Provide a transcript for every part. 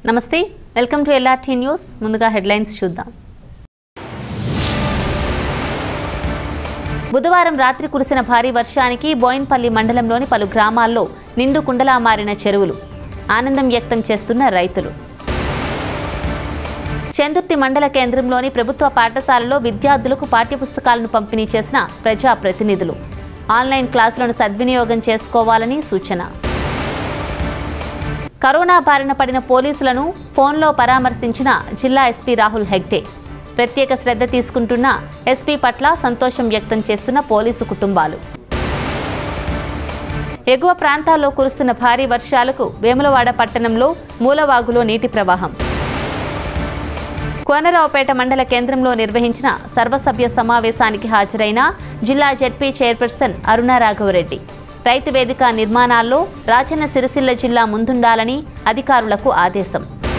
నమస్తే welcome to LRT news ముందుగా headlines చూద్దాం బుధవారం రాత్రి కురిసిన భారీ వర్షానికి బోయిన్పల్లి మండలంలోని పలు గ్రామాల్లో నిండు కుండలా మారిన చెరువులు ఆనందం వ్యక్తం చేస్తున్న రైతులు చందుర్తి మండల కేంద్రంలోని ప్రభుత్వ పాఠశాలలో విద్యార్థులకు పాఠ్యపుస్తకాలను పంపిణీ చేసిన ప్రజా ప్రతినిధులు ఆన్లైన్ క్లాసులను సద్వినియోగం చేసుకోవాలని సూచన కరోనా బారిన పడిన పోలీసులను ఫోన్లో పరామర్శించిన జిల్లా ఎస్పీ రాహుల్ హెగ్డే ప్రత్యేక శ్రద్ధ తీసుకుంటున్న ఎస్పీ పట్ల సంతోషం వ్యక్తం చేస్తున్న పోలీసు కుటుంబాలు ఎగువ ప్రాంతాల్లో కురుస్తున్న భారీ వర్షాలకు వేములవాడ పట్టణంలో మూలవాగులో నీటి ప్రవాహం కోనరావుపేట మండల కేంద్రంలో నిర్వహించిన సర్వసభ్య సమావేశానికి హాజరైన జిల్లా జెడ్పీ చైర్పర్సన్ అరుణ రాఘవరెడ్డి రైతు వేదిక నిర్మాణాల్లో రాజన్న సిరిసిల్ల జిల్లా ముందుండాలని అధికారులకు ఆదేశం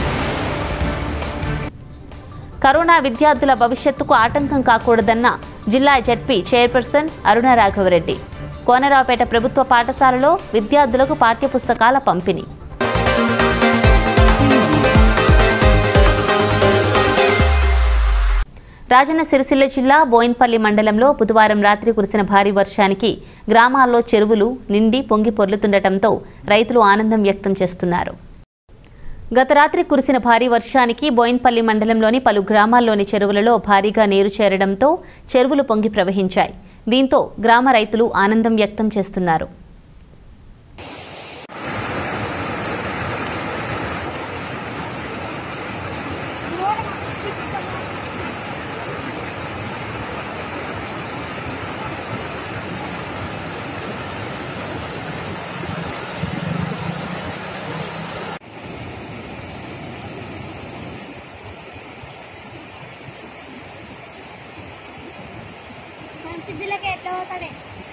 కరోనా విద్యార్థుల భవిష్యత్తుకు ఆటంకం కాకూడదన్న జిల్లా జెడ్పీ చైర్పర్సన్ అరుణ రాఘవరెడ్డి కోనరావుపేట ప్రభుత్వ పాఠశాలలో విద్యార్థులకు పాఠ్యపుస్తకాల పంపిణీ రాజన్న సిరిసిల్ల జిల్లా బోయిన్పల్లి మండలంలో బుధవారం రాత్రి కురిసిన భారీ వర్షానికి గ్రామాల్లో చెరువులు నిండి పొంగి పొర్లుతుండటంతో రైతులు ఆనందం వ్యక్తం చేస్తున్నారు గత రాత్రి కురిసిన భారీ వర్షానికి బోయిన్పల్లి మండలంలోని పలు గ్రామాల్లోని చెరువులలో భారీగా నీరు చేరడంతో చెరువులు పొంగి ప్రవహించాయి దీంతో గ్రామ రైతులు ఆనందం వ్యక్తం చేస్తున్నారు మన సిద్ధులకి ఎట్లా పోతాడే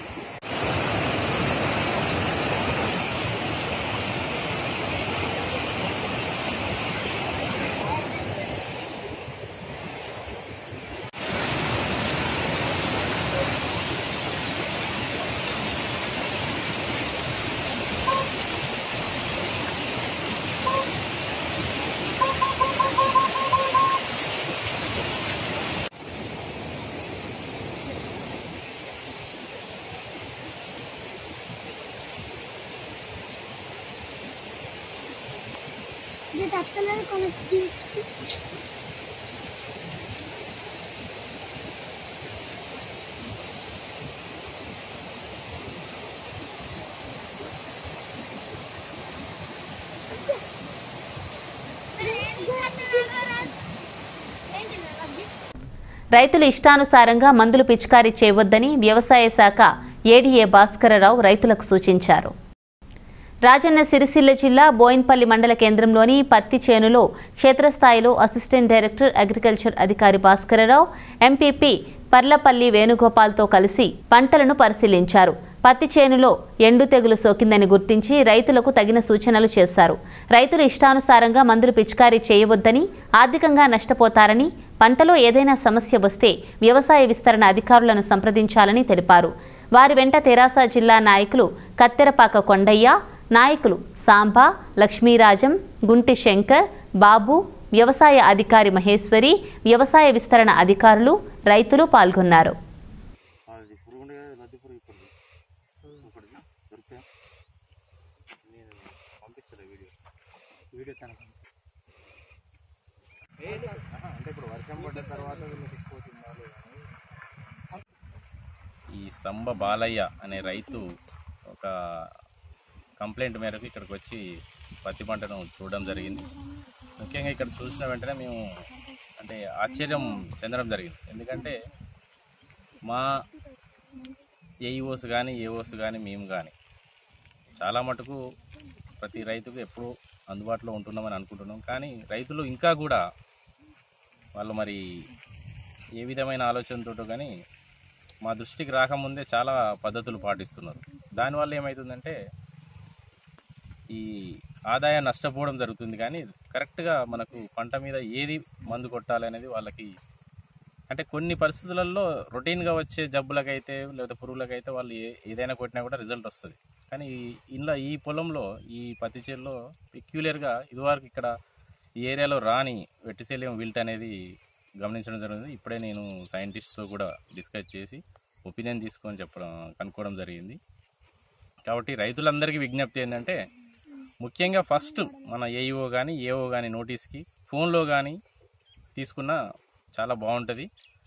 ఇది తప్పలేదు కొనుక్కి రైతులు ఇష్టానుసారంగా మందులు పిచికారీ చేయవద్దని వ్యవసాయ శాఖ ఏడీఏ భాస్కరరావు రైతులకు సూచించారు రాజన్న సిరిసిల్ల జిల్లా బోయిన్పల్లి మండల కేంద్రంలోని పత్తి చేనులో క్షేత్రస్థాయిలో అసిస్టెంట్ డైరెక్టర్ అగ్రికల్చర్ అధికారి భాస్కరరావు ఎంపీపీ పర్లపల్లి వేణుగోపాల్తో కలిసి పంటలను పరిశీలించారు పత్తి చేనులో ఎండు తెగులు సోకిందని గుర్తించి రైతులకు తగిన సూచనలు చేశారు రైతులు ఇష్టానుసారంగా మందులు పిచికారీ చేయవద్దని ఆర్థికంగా నష్టపోతారని పంటలో ఏదైనా సమస్య వస్తే వ్యవసాయ విస్తరణ అధికారులను సంప్రదించాలని తెలిపారు వారి వెంట తెరాస జిల్లా నాయకులు కత్తెరపాక కొండయ్య నాయకులు సాంబా లక్ష్మీరాజం గుంటి శంకర్ బాబు వ్యవసాయ అధికారి మహేశ్వరి వ్యవసాయ విస్తరణ అధికారులు రైతులు పాల్గొన్నారు అది పురుగు ఉండే కదా లద్ది పురుగు ఇప్పుడు ఒకటి దొరికితే నేను పంపిస్తాను వీడియో వీడియో తనకు ఆహా, అంటే ఇప్పుడు వర్షం పడ్డ తర్వాత వీళ్ళకి ఎక్కువ తినాలి ఈ సంబ బాలయ్య అనే రైతు ఒక కంప్లైంట్ మేరకు ఇక్కడికి వచ్చి పత్తి పంటను చూడడం జరిగింది ముఖ్యంగా ఇక్కడ చూసిన వెంటనే మేము అంటే ఆశ్చర్యం చెందడం జరిగింది ఎందుకంటే మా ఏఈఓస్ కానీ ఏఓస్ కానీ మేము కానీ చాలా మటుకు ప్రతి రైతుకు ఎప్పుడూ అందుబాటులో ఉంటున్నామని అనుకుంటున్నాం కానీ రైతులు ఇంకా కూడా వాళ్ళు మరి ఏ విధమైన ఆలోచనతో కానీ మా దృష్టికి రాకముందే చాలా పద్ధతులు పాటిస్తున్నారు దానివల్ల ఏమవుతుందంటే ఈ ఆదాయం నష్టపోవడం జరుగుతుంది కానీ కరెక్ట్గా మనకు పంట మీద ఏది మందు కొట్టాలి అనేది వాళ్ళకి అంటే కొన్ని పరిస్థితులలో రొటీన్గా వచ్చే జబ్బులకైతే లేదా పురుగులకైతే వాళ్ళు ఏ ఏదైనా కొట్టినా కూడా రిజల్ట్ వస్తుంది కానీ ఈ- ఇంట్లో ఈ పొలంలో ఈ పత్తి చేనులో పెక్యులర్గా ఇదివరకు ఇక్కడ ఈ ఏరియాలో రాని వెట్టిశల్యం విల్ట్ అనేది గమనించడం జరిగింది ఇప్పుడే నేను సైంటిస్ట్తో కూడా డిస్కస్ చేసి ఒపీనియన్ తీసుకొని చెప్పడం కనుక్కోవడం జరిగింది కాబట్టి రైతులందరికీ విజ్ఞప్తి ఏంటంటే ముఖ్యంగా ఫస్ట్ మన ఏఈఓ కానీ ఏఓ కానీ నోటీస్కి ఫోన్లో కానీ తీసుకున్న చాలా బాగుంటుంది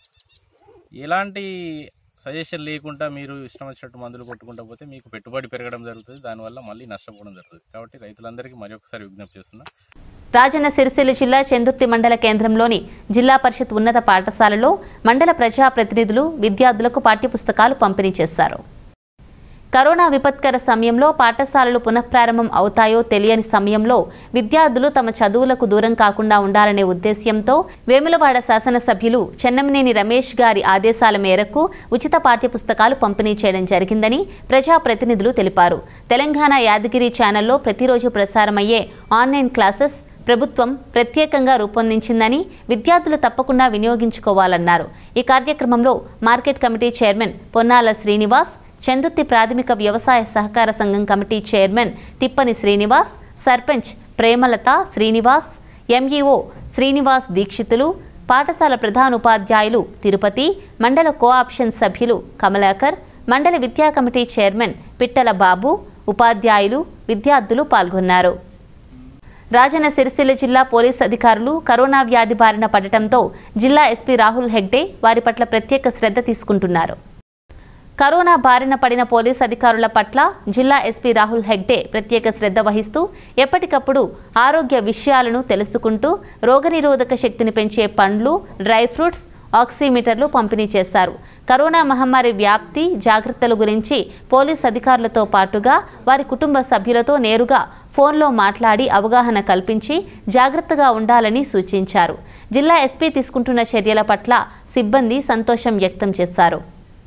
ఎలాంటి సజెషన్ లేకుండా మీరు ఇష్టం వచ్చినట్టు మందులు కొట్టుకుంటా పోతే మీకు పెట్టుబడి పెరగడం జరుగుతుంది దానివల్ల మళ్ళీ నష్టపోవడం జరుగుతుంది కాబట్టి రైతులందరికీ మరొకసారి విజ్ఞప్తి చేస్తున్నా రాజన్న సిరిసిల్ల జిల్లా చందుర్తి మండల కేంద్రంలోని జిల్లా పరిషత్ ఉన్నత పాఠశాలలో మండల ప్రజా ప్రతినిధులు విద్యార్థులకు పాఠ్యపుస్తకాలు పంపిణీ చేశారు కరోనా విపత్కర సమయంలో పాఠశాలలు పునఃప్రారంభం అవుతాయో తెలియని సమయంలో విద్యార్థులు తమ చదువులకు దూరం కాకుండా ఉండాలనే ఉద్దేశ్యంతో వేములవాడ శాసనసభ్యులు చెన్నమనేని రమేష్ గారి ఆదేశాల మేరకు ఉచిత పాఠ్యపుస్తకాలు పంపిణీ చేయడం జరిగిందని ప్రజాప్రతినిధులు తెలిపారు తెలంగాణ యాదగిరి ఛానల్లో ప్రతిరోజు ప్రసారమయ్యే ఆన్లైన్ క్లాసెస్ ప్రభుత్వం ప్రత్యేకంగా రూపొందించిందని విద్యార్థులు తప్పకుండా వినియోగించుకోవాలన్నారు ఈ కార్యక్రమంలో market committee chairman Ponnala Srinivas Chandurthi ప్రాథమిక వ్యవసాయ సహకార సంఘం committee chairman Tippani Srinivas sarpanch Premalatha Srinivas MEO Srinivas Dikshitulu పాఠశాల ప్రధానోపాధ్యాయులు తిరుపతి మండల కోఆప్షన్ సభ్యులు కమలాకర్ మండల విద్యా కమిటీ చైర్మన్ పిట్టల బాబు ఉపాధ్యాయులు విద్యార్థులు పాల్గొన్నారు రాజన్న సిరిసిల్ల జిల్లా పోలీస్ అధికారులు కరోనా వ్యాధి బారిన పడటంతో జిల్లా ఎస్పీ రాహుల్ హెగ్డే వారి పట్ల ప్రత్యేక శ్రద్ధ తీసుకుంటున్నారు కరోనా బారిన పడిన పోలీస్ అధికారుల పట్ల జిల్లా ఎస్పీ రాహుల్ హెగ్డే ప్రత్యేక శ్రద్ధ వహిస్తూ ఎప్పటికప్పుడు ఆరోగ్య విషయాలను తెలుసుకుంటూ రోగనిరోధక శక్తిని పెంచే పండ్లు డ్రై ఫ్రూట్స్ ఆక్సిమీటర్లు పంపిణీ చేశారు కరోనా మహమ్మారి వ్యాప్తి జాగ్రత్తల గురించి పోలీస్ అధికారులతో పాటుగా వారి కుటుంబ సభ్యులతో నేరుగా ఫోన్లో మాట్లాడి అవగాహన కల్పించి జాగ్రత్తగా ఉండాలని సూచించారు జిల్లా ఎస్పీ తీసుకుంటున్న చర్యల పట్ల సిబ్బంది సంతోషం వ్యక్తం చేశారు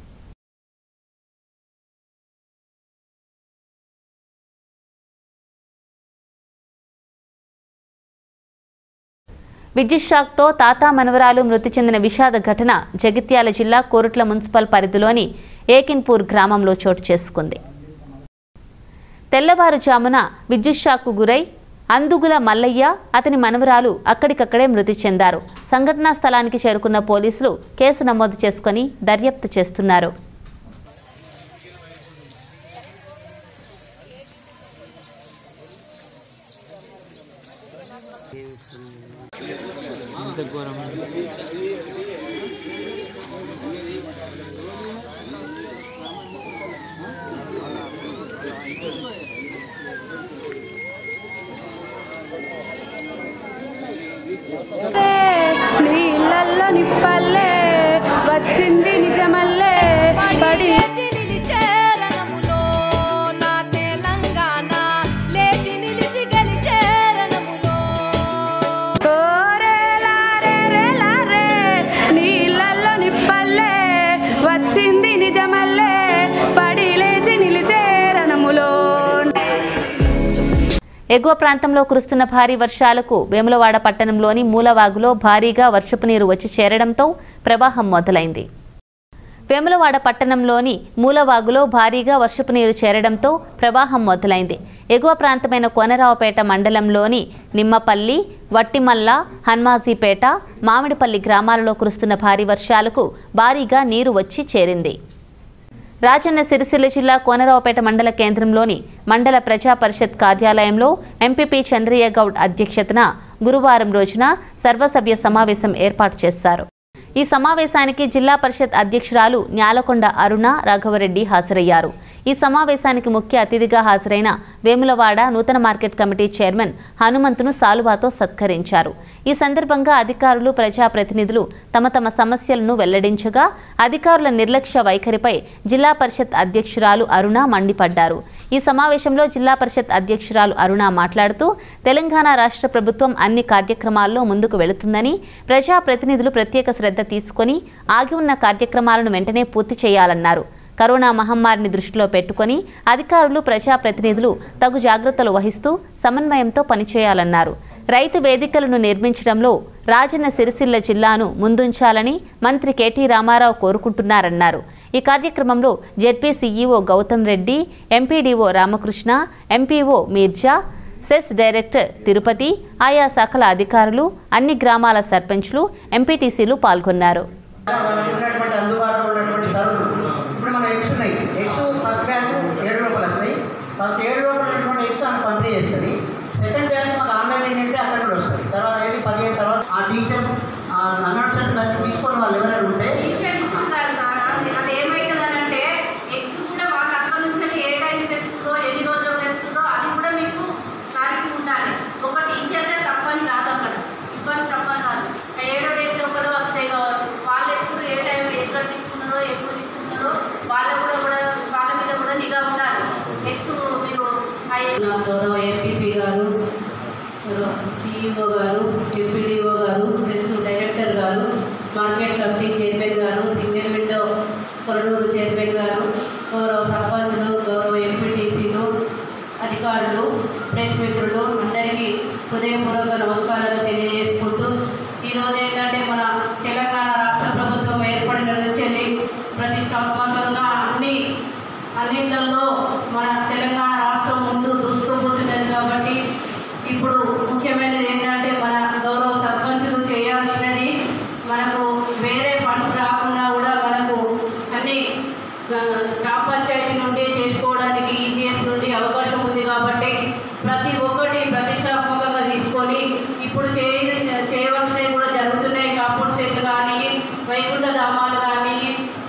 విద్యుత్ షాక్తో తాత మనవరాలు మృతి చెందిన విషాద ఘటన జగిత్యాల జిల్లా కోరుట్ల మున్సిపల్ పరిధిలోని ఏకిన్పూర్ గ్రామంలో చోటు చేసుకుంది తెల్లవారుజామున విద్యుత్ షాక్కు గురై అందుగుల మల్లయ్య అతని మనవరాలు అక్కడికక్కడే మృతి చెందారు సంఘటనా స్థలానికి చేరుకున్న పోలీసులు కేసు నమోదు చేసుకుని దర్యాప్తు చేస్తున్నారు నీళ్ళల్లో నిప్పల్లే వచ్చింది నిజమల్లే పడి లేచి నిలిచేరణములో నా తెలంగాణ లేచి నిలిచి గెలిచేరణములో కోరేలారేరేలారే, నీళ్ళల్లో నిప్పల్లే వచ్చింది నిజమల్లే పడి లేచి నిలిచేరణములో ఎగువ ప్రాంతంలో కురుస్తున్న భారీ వర్షాలకు వేములవాడ పట్టణంలోని మూలవాగులో భారీగా వర్షపు నీరు వచ్చి చేరడంతో ప్రవాహం మొదలైంది వేములవాడ పట్టణంలోని మూలవాగులో భారీగా వర్షపు నీరు చేరడంతో ప్రవాహం మొదలైంది ఎగువ ప్రాంతమైన కోనరావుపేట మండలంలోని నిమ్మపల్లి వట్టిమల్ల హన్మాజీపేట మామిడిపల్లి గ్రామాలలో కురుస్తున్న భారీ వర్షాలకు భారీగా నీరు వచ్చి చేరింది రాజన్న సిరిసిల్ల జిల్లా కోనరావుపేట మండల కేంద్రంలోని మండల ప్రజా పరిషత్ కార్యాలయంలో ఎంపీపీ చంద్రయ్య గౌడ్ అధ్యక్షతన గురువారం రోజున సర్వసభ్య సమావేశం ఏర్పాటు చేశారు ఈ సమావేశానికి జిల్లా పరిషత్ అధ్యక్షురాలు న్యాలకొండ అరుణ రాఘవరెడ్డి హాజరయ్యారు ఈ సమావేశానికి ముఖ్య అతిథిగా హాజరైన వేములవాడ నూతన మార్కెట్ కమిటీ చైర్మన్ హనుమంతును సాలువాతో సత్కరించారు ఈ సందర్భంగా అధికారులు ప్రజాప్రతినిధులు తమ తమ సమస్యలను వెల్లడించగా అధికారుల నిర్లక్ష్య వైఖరిపై జిల్లా పరిషత్ అధ్యక్షురాలు అరుణ మండిపడ్డారు ఈ సమావేశంలో జిల్లా పరిషత్ అధ్యక్షురాలు అరుణ మాట్లాడుతూ తెలంగాణ రాష్ట్ర ప్రభుత్వం అన్ని కార్యక్రమాల్లో ముందుకు వెళుతుందని ప్రజాప్రతినిధులు ప్రత్యేక శ్రద్ధ తీసుకొని ఆగి ఉన్న కార్యక్రమాలను వెంటనే పూర్తి చేయాలన్నారు కరోనా మహమ్మారిని దృష్టిలో పెట్టుకొని అధికారులు ప్రజాప్రతినిధులు తగు జాగ్రత్తలు వహిస్తూ సమన్వయంతో పనిచేయాలన్నారు రైతు వేదికలను నిర్మించడంలో రాజన్న సిరిసిల్ల జిల్లాను ముందుంచాలని మంత్రి కేటీ రామారావు కోరుకుంటున్నారన్నారు ఈ కార్యక్రమంలో ZP CEO Gautam Reddy MPDO Ramakrishna MPO Mirza cess director Tirupati ఆయా శాఖల అధికారులు అన్ని గ్రామాల సర్పంచ్లు ఎంపీటీసీలు పాల్గొన్నారు వాళ్ళకి ఉన్నటువంటి అందుబాటులో ఉన్నటువంటి సరుకులు ఇప్పుడు మన ఎగ్స్ ఉన్నాయి ఎగ్స్ ఫస్ట్ బ్యాంక్ ఏడు రూపాయలు వస్తాయి ఫస్ట్ ఏడు రూపాయలు ఉన్నటువంటి ఎగ్స్ ఆమె పంపిణీ చేస్తుంది సెకండ్ బ్యాంక్ మాకు ఆన్లైన్ ఏంటంటే అక్కడ కూడా వస్తుంది తర్వాత ఏది పదిహేను తర్వాత ఆ టీచర్ అనౌన్స్మెంట్ దాన్ని తీసుకొని వాళ్ళు ఎవరైనా ఉంటే అది ఏమైతుందనంటే ఎగ్స్ కూడా వాళ్ళ అక్కడ నుంచి ఏ టైం తెస్తుందో ఎన్ని రోజులు తెస్తుందో అది కూడా మీకు క్లారిటీ ఉండాలి ఒక టీచర్దే తప్పని కాదు అక్కడ ఇబ్బంది తప్పని కాదు ఆ ఏడో డేట్ ఒకదో వస్తాయి కాబట్టి వాళ్ళు ఎప్పుడు ఏ టైం ఎక్కడ తీసుకున్నారో ఎప్పుడు తీసుకున్నారో వాళ్ళ కూడా కూడా వాళ్ళ మీద కూడా నిఘా ఉండాలి ఎగ్స్ మీరు ఆ నా గౌరవ ఏపీపీ గారు సిఇఓ గారు ఎంపీడీఓ గారు సెస్ డైరెక్టర్ గారు మార్కెట్ కమిటీ చైర్మన్ గారు సింగిల్ విండో కొరడూరు చైర్మన్ గారు గౌరవ సర్పంచులు గౌరవ ఎంపీటీసీలు అధికారులు ప్రెస్ మిత్రులు అందరికీ హృదయపూర్వక నమస్కారాలు తెలియజేసుకుంటూ ఈరోజు ఏంటంటే మన తెలంగాణ రాష్ట్ర ప్రభుత్వం ఏర్పడిన నుంచి వెళ్ళి ప్రతిష్టాత్మకంగా అన్ని అన్నింటిలో మన తెలంగాణ రాష్ట్రం ముందు దూసుకుపోతున్నది కాబట్టి ఇప్పుడు ముఖ్యమైనది ఏంటంటే మన గౌరవ సర్పంచులు చేయాల్సినది మనకు వేరే ఫండ్స్ రాకుండా కూడా మనకు అన్ని ఆ, గ్రామ పంచాయతీ నుండి చేసుకోవడానికి ఈజీఎస్ నుండి అవకాశం ఉంది కాబట్టి ప్రతి ఒక్కటి ప్రతిష్టాత్మకంగా తీసుకొని ఇప్పుడు చేయ చేయవలసినవి కూడా జరుగుతున్నాయి కాంపౌండ్ సెట్లు కానీ వైకుంఠ ధామాలు కానీ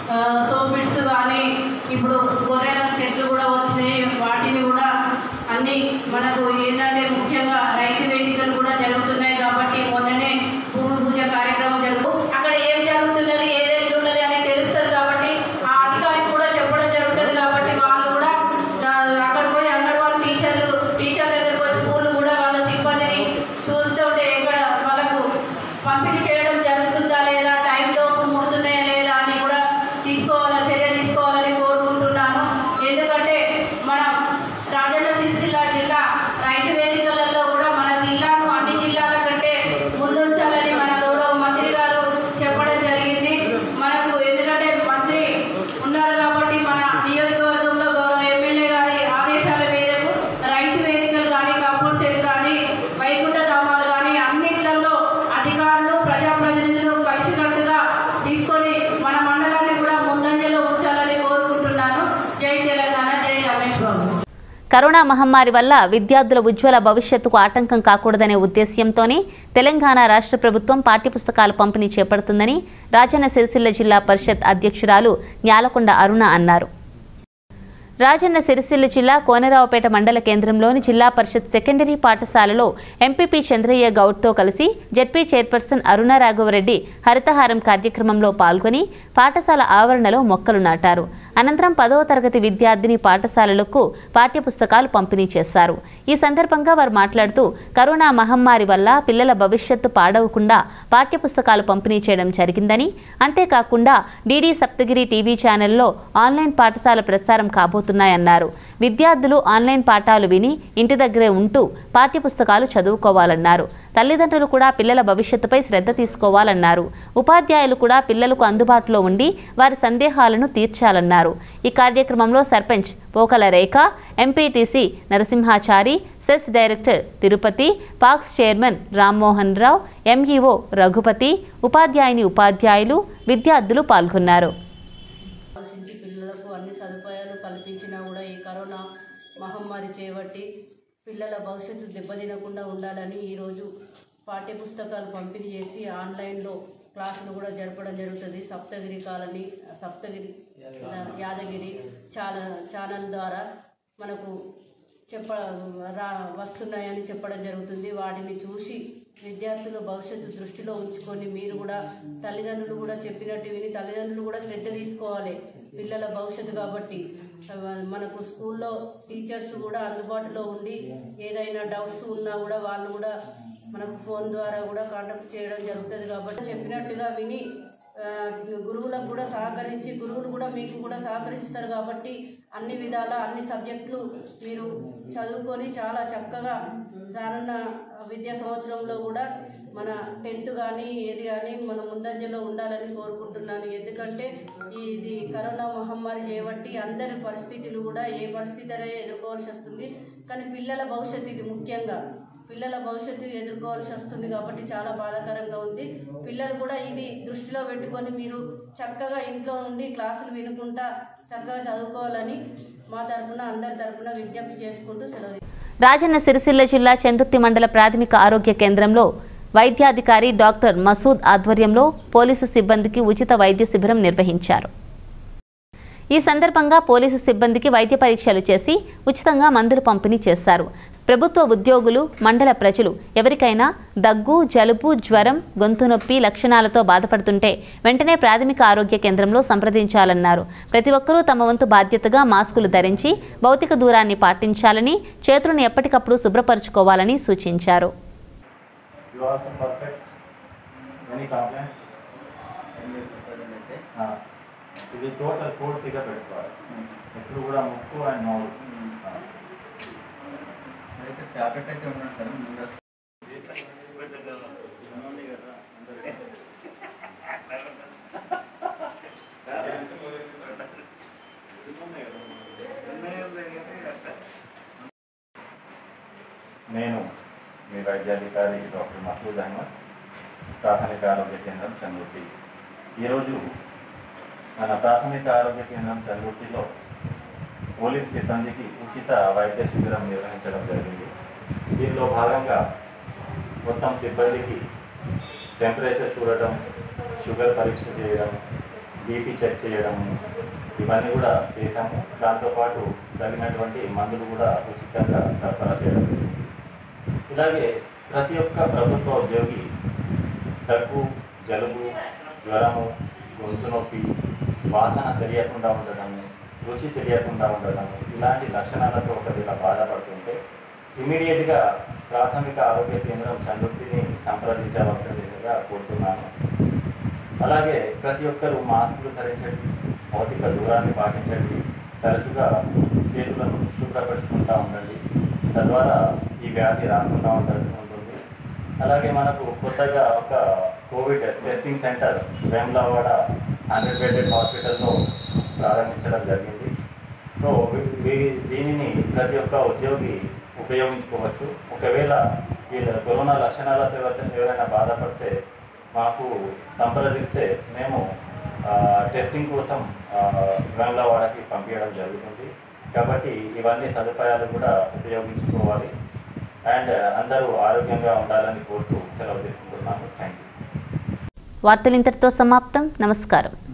సోపిట్స్ కానీ ఇప్పుడు గొర్రెల సెట్లు కూడా వచ్చినాయి వాటిని కూడా అన్ని మనకు ఏంటంటే ముఖ్యంగా రైతు వేదికలు కూడా జరుగుతున్నాయి కాబట్టి మొన్ననే భూమి పూజ కార్యక్రమం జరుగు అక్కడ ఏం జరుగుతున్నది ఏది ఎట్లున్నది అని తెలుస్తుంది కాబట్టి ఆ అధికారికి కూడా చెప్పడం జరుగుతుంది కాబట్టి వాళ్ళు కూడా ఆ, అక్కడ పోయి అంగన్వాడీ టీచర్లు టీచర్ దగ్గరకు పోయి స్కూల్ కూడా వాళ్ళ సిబ్బందిని చూస్తుంటే ఇక్కడ వాళ్ళకు పంపిణీ చేయడం జరుగుతుందా లేదా టైంలో ముడుతున్నాయా లేదా అని కూడా తీసుకోవాలని చర్య తీసుకోవాలని కోరుకుంటున్నాను ఎందుకంటే మన రాజన్న సిరిసిల్ల జిల్లా రైతు వేదికలలో కూడా మన జిల్లాను అన్ని జిల్లాల కంటే ముందుంచాలని మన గౌరవ మంత్రి గారు చెప్పడం జరిగింది మనకు ఎందుకంటే మంత్రి ఉన్నారు కాబట్టి మన నియోజకవర్గంలో గౌరవ ఎమ్మెల్యే గారి ఆదేశాల మేరకు రైతు వేదికలు కానీ కంపౌండ్ సెల్ కానీ వైకుంఠ ధామాలు కానీ అన్నిట్లలో అధికారులు ప్రజాప్రతినిధులు కలిసికట్టుగా తీసుకొని మన మండలాన్ని కూడా ముందంజలో ఉంచాలని కోరుకుంటున్నాను జై తెలంగాణ జై రమేష్ బాబు కరోనా మహమ్మారి వల్ల విద్యార్థుల ఉజ్వల భవిష్యత్తుకు ఆటంకం కాకూడదనే ఉద్దేశ్యంతోనే తెలంగాణ రాష్ట్ర ప్రభుత్వం పాఠ్యపుస్తకాలు పంపిణీ చేపడుతుందని రాజన్న సిరిసిల్ల జిల్లా పరిషత్ అధ్యక్షురాలు న్యాలకొండ అరుణ అన్నారు రాజన్న సిరిసిల్ల జిల్లా కోనరావుపేట మండల కేంద్రంలోని జిల్లా పరిషత్ సెకండరీ పాఠశాలలో ఎంపీపీ చంద్రయ్య గౌడ్తో కలిసి జెడ్పీ చైర్పర్సన్ అరుణ రాఘవరెడ్డి హరితహారం కార్యక్రమంలో పాల్గొని పాఠశాల ఆవరణలో మొక్కలు నాటారు అనంతరం పదవ తరగతి విద్యార్థిని పాఠశాలలకు పాఠ్యపుస్తకాలు పంపిణీ చేశారు ఈ సందర్భంగా వారు మాట్లాడుతూ కరోనా మహమ్మారి వల్ల పిల్లల భవిష్యత్తు పాడవకుండా పాఠ్యపుస్తకాలు పంపిణీ చేయడం జరిగిందని అంతేకాకుండా డీడీ సప్తగిరి టీవీ ఛానల్లో ఆన్లైన్ పాఠశాల ప్రసారం కాబోతున్నాయన్నారు విద్యార్థులు ఆన్లైన్ పాఠాలు విని ఇంటి దగ్గరే ఉంటూ పాఠ్యపుస్తకాలు చదువుకోవాలన్నారు తల్లిదండ్రులు కూడా పిల్లల భవిష్యత్తుపై శ్రద్ధ తీసుకోవాలన్నారు ఉపాధ్యాయులు కూడా పిల్లలకు అందుబాటులో ఉండి వారి సందేహాలను తీర్చాలన్నారు ఈ కార్యక్రమంలో sarpanch Pokala Rekha MPTC Narasimhachari cess director Tirupati PACS chairman Rammohan Rao MEO Raghupathi ఉపాధ్యాయుని ఉపాధ్యాయులు విద్యార్థులు పాల్గొన్నారు ఆలోచించి పిల్లలకు అన్ని సదుపాయాలు కల్పించినా కూడా ఈ కరోనా మహమ్మారి చేపట్టి పిల్లల భవిష్యత్తు దెబ్బతినకుండా ఉండాలని ఈరోజు పాఠ్యపుస్తకాలు పంపిణీ చేసి ఆన్లైన్లో క్లాసులు కూడా జరపడం జరుగుతుంది సప్తగిరి కాలనీ సప్తగిరి యాదగిరి చాలా ఛానల్ ద్వారా మనకు చెప్ప రా వస్తున్నాయని చెప్పడం జరుగుతుంది వాటిని చూసి విద్యార్థుల భవిష్యత్తు దృష్టిలో ఉంచుకొని మీరు కూడా తల్లిదండ్రులు కూడా చెప్పినట్టు విని తల్లిదండ్రులు కూడా శ్రద్ధ తీసుకోవాలి పిల్లల భవిష్యత్తు కాబట్టి ఆ, మనకు స్కూల్లో టీచర్స్ కూడా అందుబాటులో ఉండి ఏదైనా డౌట్స్ ఉన్నా కూడా వాళ్ళు కూడా మనకు ఫోన్ ద్వారా కూడా కాంటాక్ట్ చేయడం జరుగుతుంది కాబట్టి చెప్పినట్టుగా విని ఆ, గురువులకు కూడా సహకరించి గురువులు కూడా మీకు కూడా సహకరిస్తారు కాబట్టి అన్ని విధాల అన్ని సబ్జెక్టులు మీరు చదువుకొని చాలా చక్కగా రానున్న విద్యా సంవత్సరంలో కూడా మన టెన్త్ కానీ ఏది కానీ మన ముందంజలో ఉండాలని కోరుకుంటున్నాను ఎందుకంటే ఇది కరోనా మహమ్మారి చేయబట్టి అందరి పరిస్థితులు కూడా ఏ పరిస్థితి అనేది ఎదుర్కోవాల్సి వస్తుంది కానీ పిల్లల భవిష్యత్తు ఇది ముఖ్యంగా పిల్లల భవిష్యత్తు ఎదుర్కోవాల్సి వస్తుంది కాబట్టి చాలా బాధాకరంగా ఉంది పిల్లలు కూడా ఇది దృష్టిలో పెట్టుకొని మీరు చక్కగా ఇంట్లో నుండి క్లాసులు వినుకుంటా చక్కగా చదువుకోవాలని మా తరఫున అందరి తరఫున విజ్ఞప్తి చేసుకుంటూ సెలవు రాజన్న సిరిసిల్ల జిల్లా చందుర్తి మండల ప్రాథమిక ఆరోగ్య కేంద్రంలో వైద్యాధికారి డాక్టర్ మసూద్ ఆధ్వర్యంలో పోలీసు సిబ్బందికి ఉచిత వైద్య శిబిరం నిర్వహించారు ఈ సందర్భంగా పోలీసు సిబ్బందికి వైద్య పరీక్షలు చేసి ఉచితంగా మందులు పంపిణీ చేశారు ప్రభుత్వ ఉద్యోగులు మండల ప్రజలు ఎవరికైనా దగ్గు జలుబు జ్వరం గొంతు నొప్పి లక్షణాలతో బాధపడుతుంటే వెంటనే ప్రాథమిక ఆరోగ్య కేంద్రంలో సంప్రదించాలన్నారు ప్రతి ఒక్కరూ తమ వంతు బాధ్యతగా మాస్కులు ధరించి భౌతిక దూరాన్ని పాటించాలని చేతులను ఎప్పటికప్పుడు శుభ్రపరచుకోవాలని సూచించారు You are also perfect. Any complaints? ఆ, ఇది టోటల్ పూర్తిగా పెట్టుకోవాలి ఎప్పుడు కూడా ముక్కు అండ్ నోరు ఆ. అయితే ట్యాబ్లెట్ అయితే ఉన్నాడు సార్ ముందుగా నేను మీ వైద్యాధికారి డాక్టర్ మసూద్ అహ్మద్ ప్రాథమిక ఆరోగ్య కేంద్రం చంద్రుతి ఈరోజు మన ప్రాథమిక ఆరోగ్య కేంద్రం చంద్రుతిలో పోలీస్ సిబ్బందికి ఉచిత వైద్య శిబిరం నిర్వహించడం జరిగింది దీనిలో భాగంగా మొత్తం సిబ్బందికి టెంపరేచర్ చూడటం షుగర్ పరీక్ష చేయడం బీపీ చెక్ చేయడం ఇవన్నీ కూడా చేశాము దాంతోపాటు తగినటువంటి మందులు కూడా ఉచితంగా సరఫరా చేయడం జరిగింది. ఇలాగే ప్రతి ఒక్క ప్రభుత్వ ఉద్యోగి దగ్గు జలుబు జ్వరము గొంతు నొప్పి వాసన తెలియకుండా ఉండటము రుచి తెలియకుండా ఉండటము ఇలాంటి లక్షణాలతో ఒకవేళ బాధపడుతుంటే ఇమీడియట్గా ప్రాథమిక ఆరోగ్య కేంద్రం చందుర్తిని సంప్రదించవలసిందిగా కోరుతున్నాను అలాగే ప్రతి ఒక్కరూ మాస్కులు ధరించండి భౌతిక దూరాన్ని పాటించండి తరచుగా చేతులను శుభ్రపరుచుకుంటూ ఉండండి తద్వారా ఈ వ్యాధి రాకుండా ఉండ- ఉంటుంది అలాగే మనకు కొత్తగా ఒక Covid testing centre Vemulawada hundred bedded హాస్పిటల్లో ప్రారంభించడం జరిగింది సో వీ- వీ- దీనిని ప్రతి ఒక్క ఉద్యోగి ఉపయోగించుకోవచ్చు ఒకవేళ వీళ్ళ కరోనా లక్షణాలతో ఎవరైనా ఎవరైనా బాధపడితే మాకు సంప్రదిస్తే మేము ఆ, టెస్టింగ్ కోసం ఆ, వేములవాడకి పంపించడం జరుగుతుంది కాబట్టి ఇవన్నీ సదుపాయాలు కూడా ఉపయోగించుకోవాలి అండ్ అందరూ ఆరోగ్యంగా ఉండాలని కోరుతూ సెలవు తీసుకుంటున్నాను థ్యాంక్ యూ వార్తలు ఇంతటితో సమాప్తం నమస్కారం